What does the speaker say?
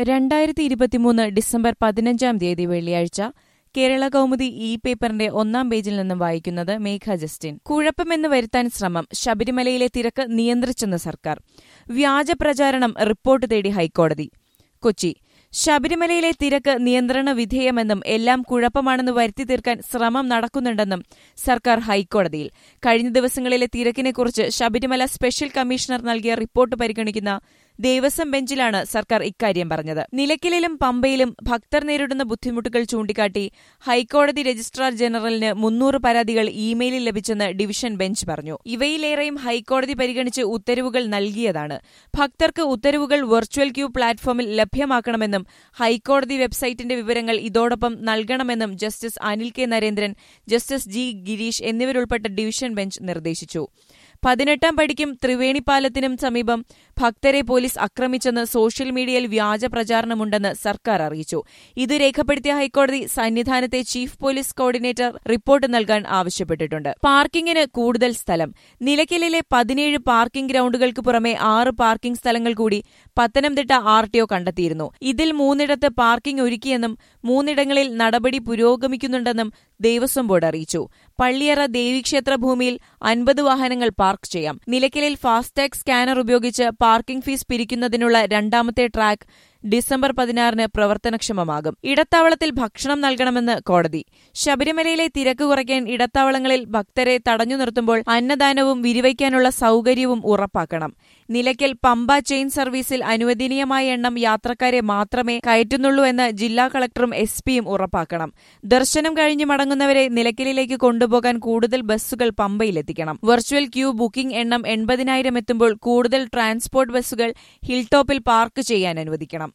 രണ്ടായിരത്തി ഇരുപത്തിമൂന്ന് ഡിസംബർ പതിനഞ്ചാം തീയതി വെള്ളിയാഴ്ച കേരള കൗമുദി ഇ പേപ്പറിന്റെ ഒന്നാം പേജിൽ നിന്നും വായിക്കുന്നത് മേഘ ജസ്റ്റിൻ കുഴപ്പമെന്ന് വരുത്താൻ ശ്രമം ശബരിമലയിലെ തിരക്ക് നിയന്ത്രിച്ചെന്ന് സർക്കാർ വ്യാജ പ്രചാരണം റിപ്പോർട്ട് തേടി ഹൈക്കോടതി കൊച്ചി ശബരിമലയിലെ തിരക്ക് നിയന്ത്രണ വിധേയമെന്നും എല്ലാം കുഴപ്പമാണെന്ന് വരുത്തി തീർക്കാൻ ശ്രമം നടക്കുന്നുണ്ടെന്നും സർക്കാർ ഹൈക്കോടതിയിൽ കഴിഞ്ഞ ദിവസങ്ങളിലെ തിരക്കിനെക്കുറിച്ച് ശബരിമല സ്പെഷ്യൽ കമ്മീഷണർ നൽകിയ റിപ്പോർട്ട് പരിഗണിക്കുന്ന ദേവസ്വം ബെഞ്ചിലാണ് സർക്കാർ ഇക്കാര്യം പറഞ്ഞത് നിലയ്ക്കലിലും പമ്പയിലും ഭക്തർ നേരിടുന്ന ബുദ്ധിമുട്ടുകൾ ചൂണ്ടിക്കാട്ടി ഹൈക്കോടതി രജിസ്ട്രാർ ജനറലിന് മുന്നൂറ് പരാതികൾ ഇമെയിലിൽ ലഭിച്ചെന്ന് ഡിവിഷൻ ബെഞ്ച് പറഞ്ഞു ഇവയിലേറെയും ഹൈക്കോടതി പരിഗണിച്ച് ഉത്തരവുകൾ നൽകിയതാണ് ഭക്തർക്ക് ഉത്തരവുകൾ വെർച്വൽ ക്യൂ പ്ലാറ്റ്ഫോമിൽ ലഭ്യമാക്കണമെന്നും ഹൈക്കോടതി വെബ്സൈറ്റിന്റെ വിവരങ്ങൾ ഇതോടൊപ്പം നൽകണമെന്നും justice Anil K Narendran justice G Girish എന്നിവരുൾപ്പെട്ട ഡിവിഷൻ ബെഞ്ച് നിർദ്ദേശിച്ചു പതിനെട്ടാം പടിക്കും ത്രിവേണിപ്പാലത്തിനും സമീപം ഭക്തരെ പോലീസ് ആക്രമിച്ചെന്ന് സോഷ്യൽ മീഡിയയിൽ വ്യാജ പ്രചാരണമുണ്ടെന്ന് സർക്കാർ അറിയിച്ചു ഇത് രേഖപ്പെടുത്തിയ ഹൈക്കോടതി സന്നിധാനത്തെ ചീഫ് പോലീസ് കോർഡിനേറ്റർ റിപ്പോർട്ട് നൽകാൻ ആവശ്യപ്പെട്ടിട്ടുണ്ട് പാർക്കിംഗിന് കൂടുതൽ സ്ഥലം നിലയ്ക്കലിലെ പതിനേഴ് പാർക്കിംഗ് ഗ്രൌണ്ടുകൾക്ക് പുറമെ ആറ് പാർക്കിംഗ് സ്ഥലങ്ങൾ കൂടി പത്തനംതിട്ട ആർ ടി ഒ കണ്ടെത്തിയിരുന്നു ഇതിൽ മൂന്നിടത്ത് പാർക്കിംഗ് ഒരുക്കിയെന്നും മൂന്നിടങ്ങളിൽ നടപടി പുരോഗമിക്കുന്നുണ്ടെന്നും ദേവസ്വം ബോർഡ് അറിയിച്ചു പള്ളിയറ ദേവീക്ഷേത്ര ഭൂമിയിൽ അൻപത് വാഹനങ്ങൾ പാർക്ക് ചെയ്യാം നിലയ്ക്കലിൽ ഫാസ്ടാഗ് സ്കാനർ ഉപയോഗിച്ച് പാർക്കിംഗ് ഫീസ് പിരിക്കുന്നതിനുള്ള രണ്ടാമത്തെ ട്രാക്ക് ഡിസംബർ പതിനാറിന് പ്രവർത്തനക്ഷമമാകും ഇടത്താവളത്തിൽ ഭക്ഷണം നൽകണമെന്ന് കോടതി ശബരിമലയിലെ തിരക്ക് കുറയ്ക്കാൻ ഇടത്താവളങ്ങളിൽ ഭക്തരെ തടഞ്ഞു നിർത്തുമ്പോൾ അന്നദാനവും വിരിവയ്ക്കാനുള്ള സൌകര്യവും ഉറപ്പാക്കണം നിലയ്ക്കൽ പമ്പ ചെയിൻ സർവീസിൽ അനുവദനീയമായ എണ്ണം യാത്രക്കാരെ മാത്രമേ കയറ്റുന്നുള്ളൂ എന്ന് ജില്ലാ കളക്ടറും എസ് പിയും ഉറപ്പാക്കണം ദർശനം കഴിഞ്ഞ് മടങ്ങുന്നവരെ നിലയ്ക്കലിലേക്ക് കൊണ്ടുപോകാൻ കൂടുതൽ ബസ്സുകൾ പമ്പയിലെത്തിക്കണം വെർച്വൽ ക്യൂ ബുക്കിംഗ് എണ്ണം എൺപതിനായിരം എത്തുമ്പോൾ കൂടുതൽ ട്രാൻസ്പോർട്ട് ബസ്സുകൾ ഹിൽടോപ്പിൽ പാർക്ക് ചെയ്യാൻ അനുവദിക്കണം